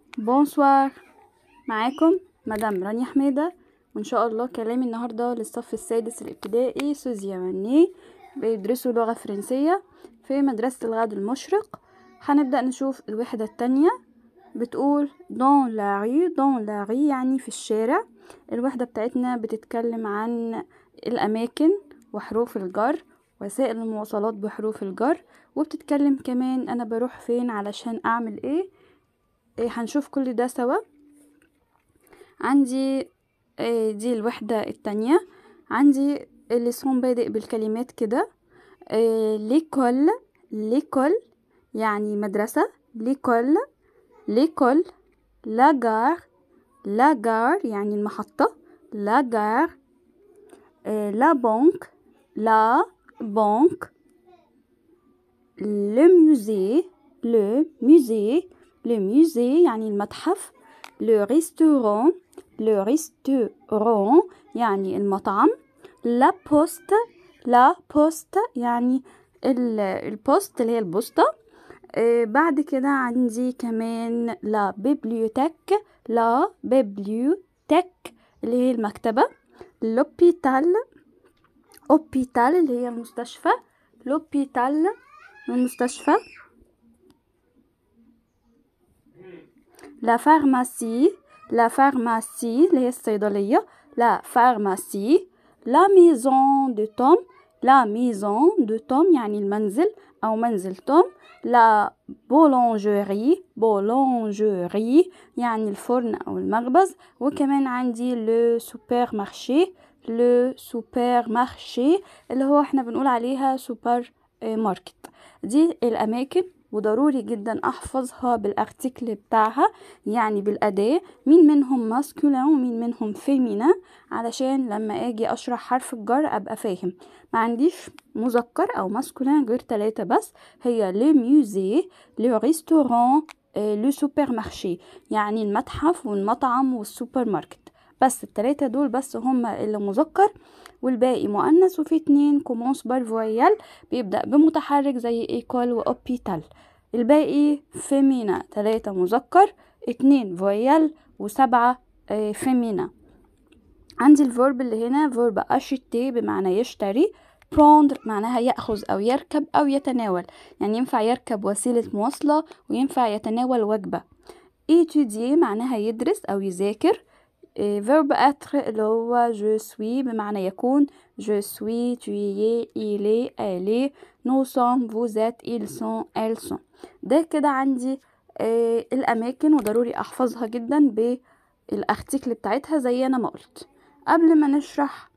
بونسوار معاكم مدام رانيا حميدة وإن شاء الله كلامي النهاردة للصف السادس الابتدائي سوزياماني بيدرسوا لغة فرنسية في مدرسة الغد المشرق هنبدأ نشوف الوحدة التانية بتقول دون لا ري دون لا ري يعني في الشارع الوحدة بتاعتنا بتتكلم عن الأماكن وحروف الجر وسائل المواصلات بحروف الجر وبتتكلم كمان أنا بروح فين علشان أعمل إيه, إيه هنشوف كل ده سوا عندي إيه دي الوحدة التانية عندي اللسان بادئ بالكلمات كده إيه ليكول ليكول يعني مدرسة ليكول ليكول لا جار لا جار يعني المحطة لا جار إيه لا بنك لا بنك le musée le musée le musée يعني المتحف le restaurant le restaurant يعني المطعم la poste la poste يعني البوست اللي هي البوسطة آه بعد كده عندي كمان لا بيبليوتيك لا بيبليوتيك اللي هي المكتبة لوبيتال اوبيتال اللي هي المستشفى لوبيتال المستشفى لا فارماسي لا فارماسي اللي هي الصيدلية لا فارماسي لا ميزون دو توم لا ميزون دو توم يعني المنزل أو منزل توم لا بولونجوري بولونجوري يعني الفرن أو المخبز وكمان عندي لو سوبر مارشي لو سوبر مارشي اللي هو احنا بنقول عليها سوبر ماركت دي الأماكن وضروري جدا احفظها بالارتكل بتاعها يعني بالاداة مين منهم ماسكولين ومين منهم فيمينا علشان لما اجي اشرح حرف الجر ابقى فاهم ما عنديش مذكر او ماسكولين غير ثلاثة بس هي لو ميوزي لو ريستوران لو سوبر مارشي يعني المتحف والمطعم والسوبر ماركت بس التلاتة دول بس هما اللي مذكر والباقي مؤنث وفي اتنين كومونس بار فويال بيبدأ بمتحرك زي ايكول واوبيتال الباقي فيمينا تلاتة مذكر اتنين فويال وسبعة فيمينا عندي الفورب اللي هنا فورب اشتي بمعنى يشتري بروندر معناها يأخذ أو يركب أو يتناول يعني ينفع يركب وسيلة مواصلة وينفع يتناول وجبة étudier معناها يدرس أو يذاكر فيرب être اللي هو je suis بمعنى يكون je suis tu y es il est elle est nous sommes vous êtes ils sont elles sont ده كده عندي آه الأماكن وضروري أحفظها جدا بالأرتيكل بتاعتها زي أنا ما قلت قبل ما نشرح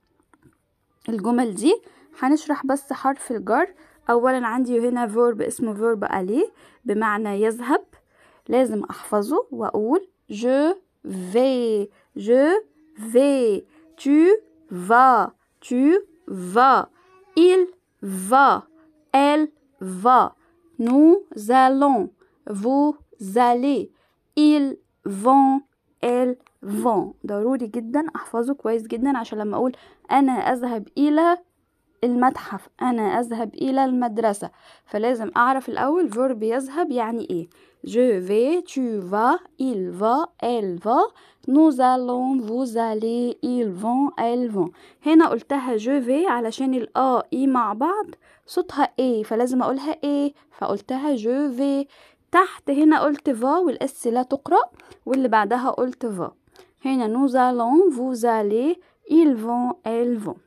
الجمل دي هنشرح بس حرف الجر أولا عندي هنا فيرب اسمه فيرب aller بمعنى يذهب لازم أحفظه وأقول je vais je vais tu vas tu vas il va elle va nous allons vous allez ils vont elles vont ضروري جدا احفظه كويس جدا عشان لما اقول انا اذهب الى المتحف انا اذهب الى المدرسة فلازم اعرف الاول فيرب يذهب يعني ايه je vais tu vas il va elle va nous allons vous allez ils vont elles vont هنا قلتها je vais علشان الآ إي مع بعض صوتها ايه فلازم اقولها ايه فقلتها je vais تحت هنا قلت فا والاس لا تقرأ واللي بعدها قلت فا هنا nous allons vous allez ils vont elles vont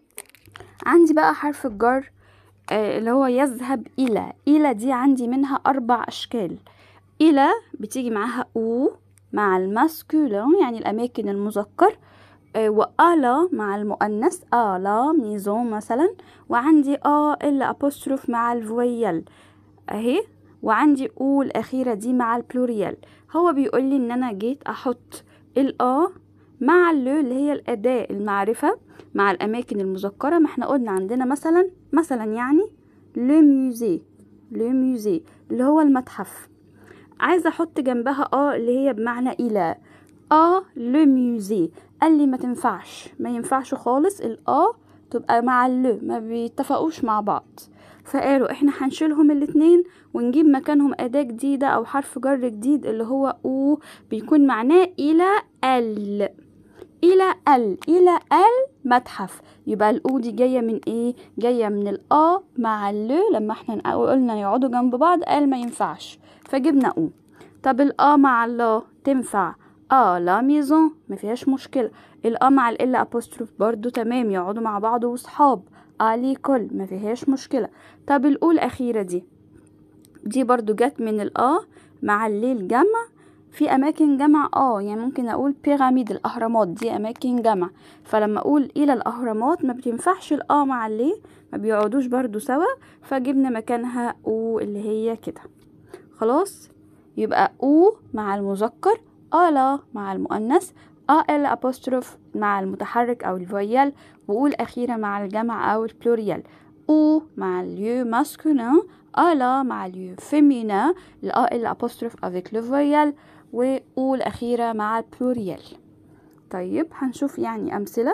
عندي بقى حرف الجر آه اللي هو يذهب إلى إلى دي عندي منها أربع أشكال إلى بتيجي معاها أو مع الماسكولين يعني الأماكن المذكر آه وألا مع المؤنث ألا ميزون مثلا وعندي آ إلا أبوستروف مع الفويل أهي وعندي أو الأخيرة دي مع البلوريال هو بيقول لي إن أنا جيت أحط الآ مع اللو اللي هي الأداة المعرفة مع الأماكن المذكرة ما احنا قلنا عندنا مثلا مثلا يعني لو ميوزي لو ميوزي اللي هو المتحف عايزة أحط جنبها اه اللي هي بمعنى إلى اه لو ميوزي قال لي ما تنفعش ما ينفعش خالص الاه تبقى مع اللو ما بيتفقوش مع بعض فقالوا احنا هنشيلهم الاتنين ونجيب مكانهم أداة جديدة أو حرف جر جديد اللي هو أو بيكون معناه إلى ال إلى ال إلى المتحف يبقى الأو دي جاية من إيه؟ جاية من الأ مع ال لما احنا قلنا يقعدوا جنب بعض قال ما ينفعش فجبنا أو طب الأ مع الله تنفع اه لا ميزون ما فيهاش مشكلة الأ مع ال أبوستروف برضو تمام يقعدوا مع بعض وصحاب آلي كل ما فيهاش مشكلة طب الأو الأخيرة دي دي برضو جت من الأ مع الليل جمع في أماكن جمع اه يعني ممكن أقول بيراميد الأهرامات دي أماكن جمع فلما أقول إلى الأهرامات ما بتنفعش الأ مع الليه ما بيقعدوش برضو سوا فجبنا مكانها أو اللي هي كده خلاص يبقى أو مع المذكر ألا مع المؤنث ال أبوستروف مع المتحرك أو الفويال وأو الأخيرة مع الجمع أو البلوريال أو مع اليو ماسكولين ألا مع اليو فيمينا ال أبوستروف avec le voyelle وأو الأخيرة مع البلوريال طيب هنشوف يعني أمثلة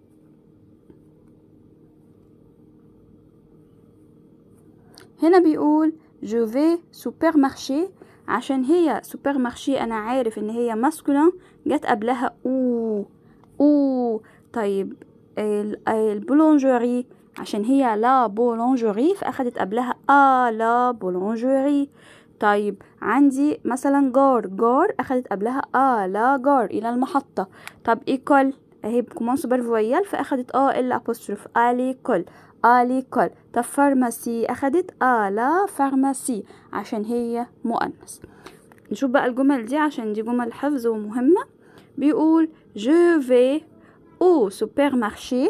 هنا بيقول جو في سوبر مارشي عشان هي سوبر مارشي انا عارف ان هي ماسكولين جت قبلها او او طيب البولونجوري عشان هي لا بولونجوري فاخدت قبلها ا لا بولونجوري طيب عندي مثلا جار جار اخدت قبلها ا لا جار الى المحطة طب ايكول اهي بكومونس فويال فاخدت ا ال ابوستروف ا ليكول ا ليكول طب فارماسي اخدت ا لا فارماسي عشان هي مؤنث نشوف بقى الجمل دي عشان دي جمل حفظ ومهمة بيقول je vais au supermarché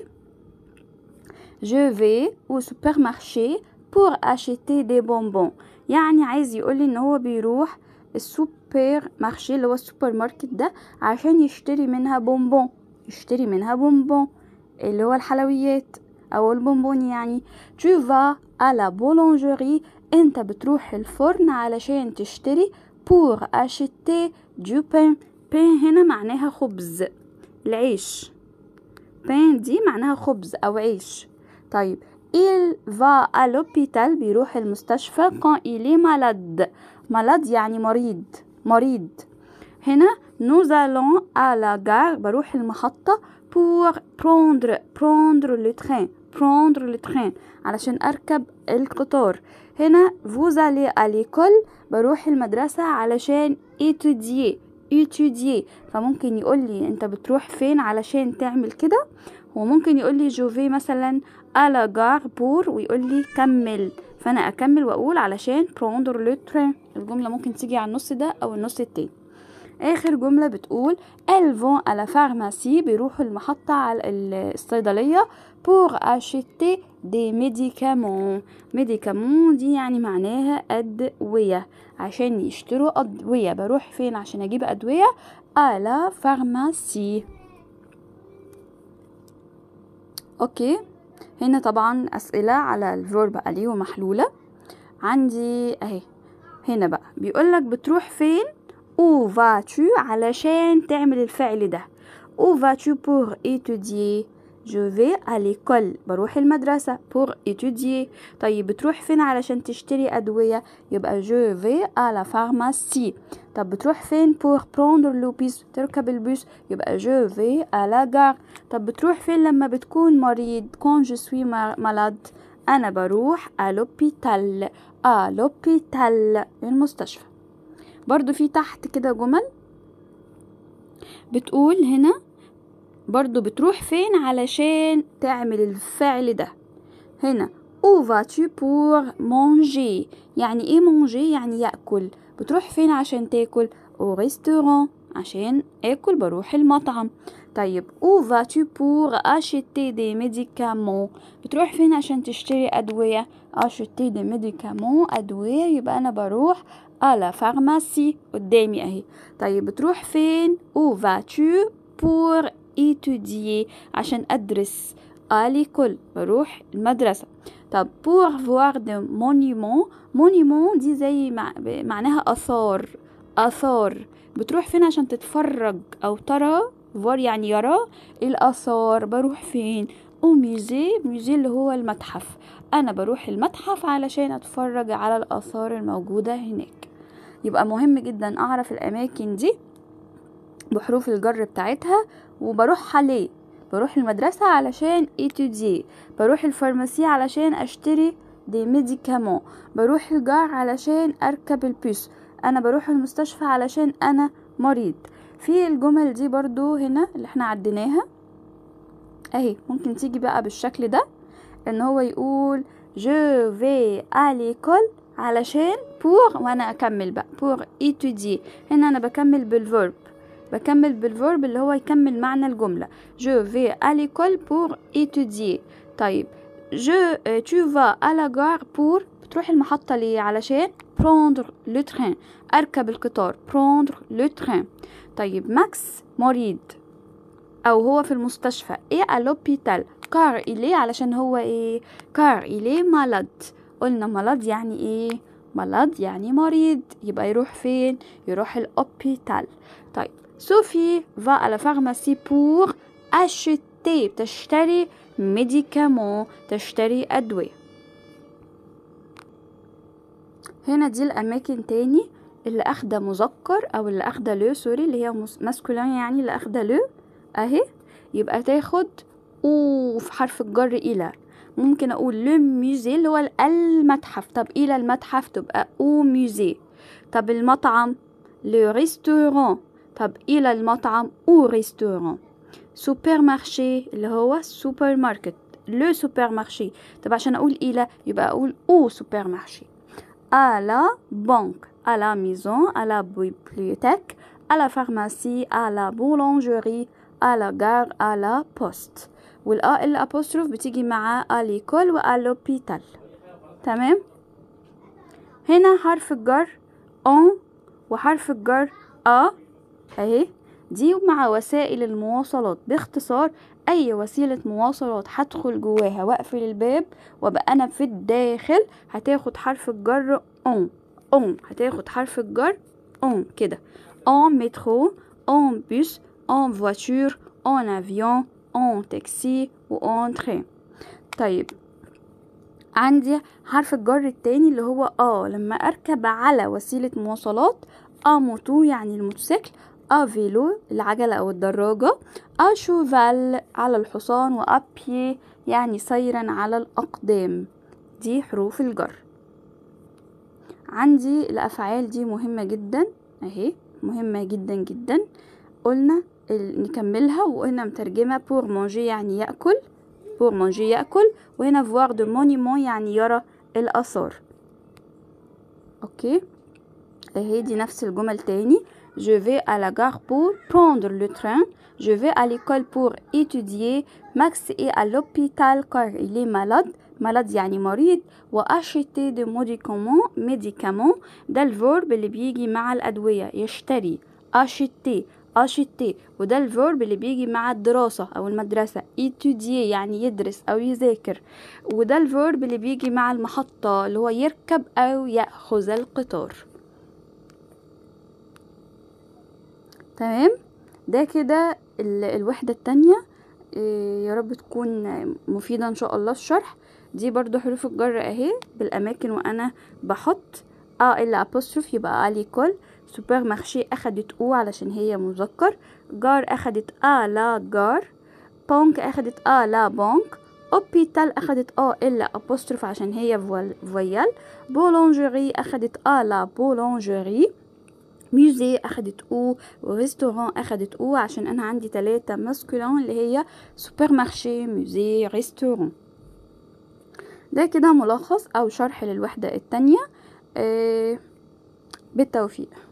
je vais au supermarché pour acheter des bonbons يعني عايز يقولي ان هو بيروح السوبر مارشي اللي هو السوبر ماركت ده عشان يشتري منها بونبون يشتري منها بونبون اللي هو الحلويات او البونبون يعني tu vas à la boulangerie انت بتروح الفرن علشان تشتري pour acheter du pain pain هنا معناها خبز العيش pain دي معناها خبز او عيش طيب il va à l'hôpital بيروح المستشفى quand il est malade malade يعني مريض مريض هنا nous allons à la gare بروح المحطة pour prendre prendre le train prendre le train علشان أركب القطار هنا vous allez à l'école بروح المدرسة علشان étudier étudier فممكن يقول لي انت بتروح فين علشان تعمل كده وممكن يقول لي جوفي مثلا على جار بور ويقول لي كمل فانا اكمل واقول علشان بروندر لو ترين الجمله ممكن تيجي على النص ده او النص التاني اخر جمله بتقول elles vont à la pharmacie بيروحوا المحطه على الصيدليه pour acheter des médicaments médicaments دي يعني معناها أدوية عشان يشتروا أدوية بروح فين عشان أجيب أدوية à la pharmacie أوكي هنا طبعا أسئلة على الفيرب ألي ومحلولة عندي أهي هنا بقى بيقولك بتروح فين où vas-tu علشان تعمل الفعل ده où vas-tu pour étudier je vais à l'école بروح المدرسة pour étudier طيب بتروح فين علشان تشتري أدوية يبقى je vais à la pharmacie طب بتروح فين pour prendre le bus تركب البوس يبقى je vais à la gare طب بتروح فين لما بتكون مريض quand je suis malade أنا بروح à l'hôpital à l'hôpital المستشفى برضو في تحت كده جمل بتقول هنا برضو بتروح فين علشان تعمل الفعل ده هنا où vas-tu pour manger يعني ايه manger يعني يأكل بتروح فين عشان تاكل au restaurant عشان اكل بروح المطعم طيب où vas-tu pour acheter des médicaments بتروح فين عشان تشتري أدوية acheter des médicaments أدوية يبقى أنا بروح à la pharmacie قدامي أهي طيب بتروح فين où vas-tu pour étudier عشان أدرس à l'école بروح المدرسة طب pour voir des monuments monument دي زي مع... معناها آثار آثار بتروح فين عشان تتفرج أو ترى voir يعني يرى الآثار بروح فين au او ميزي ميزي اللي هو المتحف انا بروح المتحف علشان اتفرج على الاثار الموجودة هناك يبقى مهم جدا اعرف الاماكن دي بحروف الجر بتاعتها وبروح ليه بروح المدرسة علشان étudier بروح الفارماسي علشان اشتري دي ميديكامون بروح الجار علشان اركب البيس انا بروح المستشفى علشان انا مريض في الجمل دي برضو هنا اللي احنا عديناها اهي ممكن تيجي بقى بالشكل ده ان هو يقول je vais à l'école علشان pour وانا اكمل بقى pour étudier هنا انا بكمل بالفيرب بكمل بالفيرب اللي هو يكمل معنى الجملة je vais à l'école pour étudier طيب je tu vas à la gare pour بتروح المحطة ليه علشان prendre le train أركب القطار prendre le train طيب ماكس مريض أو هو في المستشفى إيه à l'hôpital car il est علشان هو إيه car il est malade قلنا malade يعني إيه malade يعني مريض يبقى يروح فين يروح الهوبيتال طيب سوفي va à la pharmacie pour acheter تشتري médicament تشتري أدوية هنا دي الأماكن تاني اللي أخدة مذكر أو اللي أخدة لو سوري اللي هي ماسكولين يعني اللي أخدة لو أهي يبقى تاخد أو في حرف الجر إلى ممكن أقول لو ميوزي اللي هو المتحف طب إلى المتحف تبقى أو ميوزي طب المطعم لو ريستورون طب إلى المطعم أو ريستورون سوبر مارشي اللي هو سوبر ماركت لو سوبر مارشي طب عشان أقول إلى يبقى أقول أو سوبر مارشي à la banque, à la maison, à la bibliothèque, à la pharmacie, à la boulangerie, à la gare, à la poste. والآ الأبوستروف بتيجي مع à l'école و à l'hôpital تمام هنا حرف الجر on وحرف الجر a اهي دي مع وسائل المواصلات باختصار اي وسيلة مواصلات هدخل جواها واقفل الباب وابقى انا في الداخل هتاخد حرف الجر اون اون هتاخد حرف الجر اون كده en métro en bus en voiture en avion en taxi و en train طيب عندي حرف الجر التاني اللي هو اه لما اركب على وسيلة مواصلات اه موتو يعني الموتوسيكل ا فيلو العجلة أو الدراجة ا شوفال على الحصان وأ بيي يعني سيرا على الأقدام دي حروف الجر عندي الأفعال دي مهمة جدا أهي مهمة جدا جدا قلنا نكملها وقلنا مترجمة بور مونجي يعني يأكل بور مونجي يأكل وهنا فوار دو مونيمون يعني يرى الآثار أوكي اهي دي نفس الجمل تاني je vais à la gare pour prendre le train, je vais à l'école pour étudier, Max est à l'hôpital car il est malade, malade يعني مريض وأشتي دي médicaments médicaments ده الفورب اللي بيجي مع الأدوية يشتري أشتي أشتي وده الفورب اللي بيجي مع الدراسة أو المدرسة étudier يعني يدرس أو يذاكر وده الفورب اللي بيجي مع المحطة اللي هو يركب أو يأخذ القطار تمام ده كده الوحدة التانية يا رب تكون مفيدة ان شاء الله الشرح دي برضو حروف الجر اهي بالاماكن وانا بحط اه الا ابوستروف يبقى الي كل سوبر مارشي اخدت او علشان هي مذكر جار اخدت ا لا جار بونك اخدت ا لا بونك اوبيتال اخدت ا الا ابوستروف عشان هي فويال بولونجري اخدت ا لا بولونجري ميوزي اخدت او وريستوران اخدت او عشان انا عندي تلاتة ماسكولين اللي هي سوبر مارشي ميوزي ريستوران ده كده ملخص او شرح للوحدة التانية آه بالتوفيق